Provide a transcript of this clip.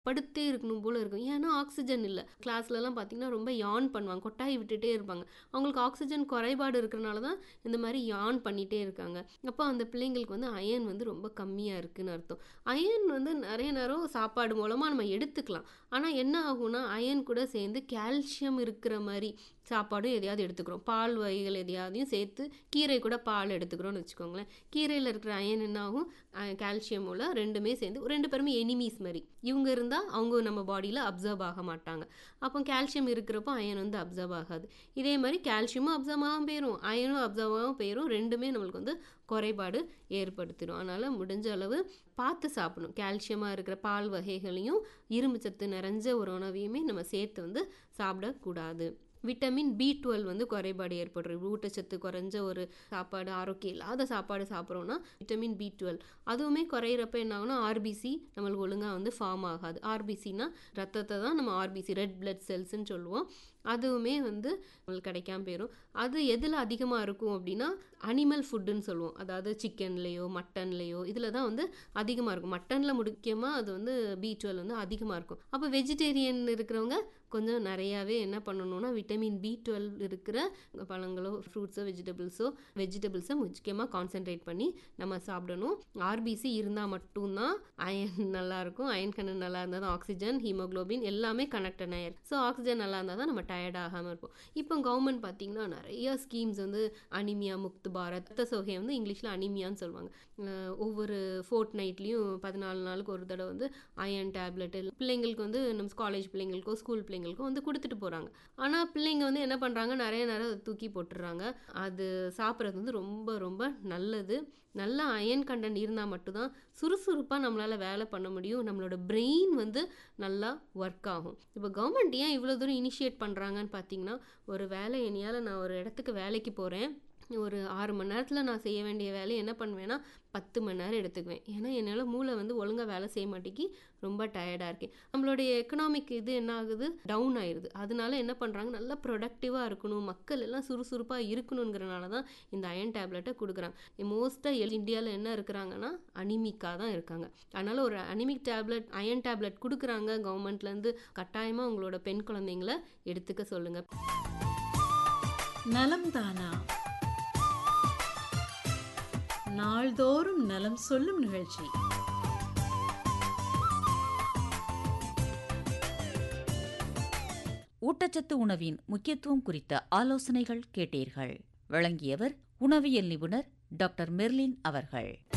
படுத்தே இருக்கணும் போல இருக்கும் ஏன்னா ஆக்சிஜன் இல்லை கிளாஸ்லலாம் பார்த்தீங்கன்னா ரொம்ப யான் பண்ணுவாங்க கொட்டாய் விட்டுட்டே இருப்பாங்க அவங்களுக்கு ஆக்சிஜன் குறைபாடு இருக்கிறனால தான் இந்த மாதிரி யான் பண்ணிகிட்டே இருக்காங்க அப்போ அந்த பிள்ளைங்களுக்கு வந்து அயன் வந்து ரொம்ப கம்மியாக இருக்குன்னு அர்த்தம் அயன் வந்து நிறைய நேரம் சாப்பாடு மூலமாக நம்ம எடுத்துக்கலாம் ஆனால் என்ன ஆகும்னா அயன் கூட சேர்ந்து கால்சியம் இருக்கிற மாதிரி சாப்பாடும் எதையாவது எடுத்துக்கிறோம் பால் வகைகள் எதையாவதையும் சேர்த்து கீரை கூட பால் எடுத்துக்கிறோம்னு வச்சுக்கோங்களேன் கீரையில் இருக்கிற அயன் என்ன ஆகும் கால்சியமோல ரெண்டுமே சேர்ந்து ரெண்டு பேருமே எனிமீஸ் மாதிரி இவங்க இருந்தால் அவங்க நம்ம பாடியில் அப்சர்வ் ஆக மாட்டாங்க அப்போ கால்சியம் இருக்கிறப்போ அயன் வந்து அப்சர்வ் ஆகாது இதே மாதிரி கால்சியமும் அப்சர்வ் ஆகாமல் போயிடும் அயனும் அப்சர்வ் ஆகாமல் போயிடும் ரெண்டுமே நம்மளுக்கு வந்து குறைபாடு ஏற்படுத்திடும் அதனால் முடிஞ்ச அளவு பார்த்து சாப்பிடணும் கால்சியமாக இருக்கிற பால் வகைகளையும் இரும்பு சத்து நிறைஞ்ச ஒரு உணவையுமே நம்ம சேர்த்து வந்து சாப்பிடக்கூடாது விட்டமின் பி டுவெல் வந்து குறைபாடு ஏற்படுறது ஊட்டச்சத்து குறைஞ்ச ஒரு சாப்பாடு ஆரோக்கியம் இல்லாத சாப்பாடு சாப்பிட்றோன்னா விட்டமின் பி டுவெல் அதுவுமே குறையிறப்ப என்ன ஆகும்னா ஆர்பிசி நம்மளுக்கு ஒழுங்காக வந்து ஃபார்ம் ஆகாது ஆர்பிசினா ரத்தத்தை தான் நம்ம ஆர்பிசி ரெட் பிளட் செல்ஸ்ன்னு சொல்லுவோம் அதுவுமே வந்து நம்மளுக்கு கிடைக்காம போயிடும் அது எதில் அதிகமாக இருக்கும் அப்படின்னா அனிமல் ஃபுட்டுன்னு சொல்லுவோம் அதாவது சிக்கன்லேயோ மட்டன்லேயோ இதில் தான் வந்து அதிகமாக இருக்கும் மட்டனில் முக்கியமாக அது வந்து பி டுவெல் வந்து அதிகமாக இருக்கும் அப்போ வெஜிடேரியன் இருக்கிறவங்க கொஞ்சம் நிறையாவே என்ன பண்ணணும்னா விட்டமின் பி டுவெல் இருக்கிற பழங்களோ ஃப்ரூட்ஸோ வெஜிடபிள்ஸோ வெஜிடபிள்ஸை முக்கியமாக கான்சென்ட்ரேட் பண்ணி நம்ம சாப்பிடணும் ஆர்பிசி இருந்தால் மட்டும்தான் அயன் நல்லாயிருக்கும் அயன் கண்ணன் நல்லா இருந்தால் தான் ஆக்சிஜன் ஹீமோக்ளோபின் எல்லாமே கனெக்டட் ஆயிரு ஸோ ஆக்சிஜன் நல்லா இருந்தால் தான் நம்ம டயர்ட் ஆகாமல் இருப்போம் இப்போ கவர்மெண்ட் பார்த்தீங்கன்னா நிறைய ஸ்கீம்ஸ் வந்து அனிமியா முக்து பாரத் ரத்த சோகை வந்து இங்கிலீஷில் அனிமியான்னு சொல்லுவாங்க ஒவ்வொரு ஃபோர்ட் நைட்லேயும் பதினாலு நாளுக்கு ஒரு தடவை வந்து அயன் டேப்லெட் பிள்ளைங்களுக்கு வந்து நம்ம காலேஜ் பிள்ளைங்களுக்கோ ஸ்கூல் பிள்ளைங்களுக்கோ வந்து கொடுத்துட்டு போகிறாங்க ஆனால் பிள்ளைங்க வந்து என்ன பண்ணுறாங்க நிறைய நேரம் அதை தூக்கி போட்டுடுறாங்க அது சாப்பிட்றது வந்து ரொம்ப ரொம்ப நல்லது நல்ல அயன் கண்டென்ட் இருந்தால் மட்டும்தான் சுறுசுறுப்பாக நம்மளால் வேலை பண்ண முடியும் நம்மளோட பிரெயின் வந்து நல்லா ஒர்க் ஆகும் இப்போ கவர்மெண்ட் ஏன் இவ்வளோ தூரம் இனிஷியேட் பண்ணுறாங்கன்னு பார்த்தீங்கன்னா ஒரு வேலை என்னையால் நான் ஒரு இடத்துக்கு வேலைக்கு போகிறேன் ஒரு ஆறு மணி நேரத்தில் நான் செய்ய வேண்டிய வேலையை என்ன பண்ணுவேன்னா பத்து மணி நேரம் எடுத்துக்குவேன் ஏன்னா என்னால் மூளை வந்து ஒழுங்காக வேலை செய்ய மாட்டேங்கி ரொம்ப டயர்டாக இருக்கேன் நம்மளுடைய எக்கனாமிக் இது என்ன ஆகுது டவுன் ஆயிடுது அதனால என்ன பண்ணுறாங்க நல்லா ப்ரொடக்டிவாக இருக்கணும் மக்கள் எல்லாம் சுறுசுறுப்பாக இருக்கணுங்கிறனால தான் இந்த அயன் டேப்லெட்டை கொடுக்குறாங்க மோஸ்ட்டாக இந்தியாவில் என்ன இருக்கிறாங்கன்னா அனிமிக்காக தான் இருக்காங்க அதனால் ஒரு அனிமிக் டேப்லெட் அயன் டேப்லெட் கொடுக்குறாங்க கவர்மெண்ட்லேருந்து கட்டாயமாக உங்களோட பெண் குழந்தைங்கள எடுத்துக்க சொல்லுங்கள் நலம் தானா நாள்தோறும் நலம் சொல்லும் நிகழ்ச்சி ஊட்டச்சத்து உணவின் முக்கியத்துவம் குறித்த ஆலோசனைகள் கேட்டீர்கள் வழங்கியவர் உணவியல் நிபுணர் டாக்டர் மெர்லின் அவர்கள்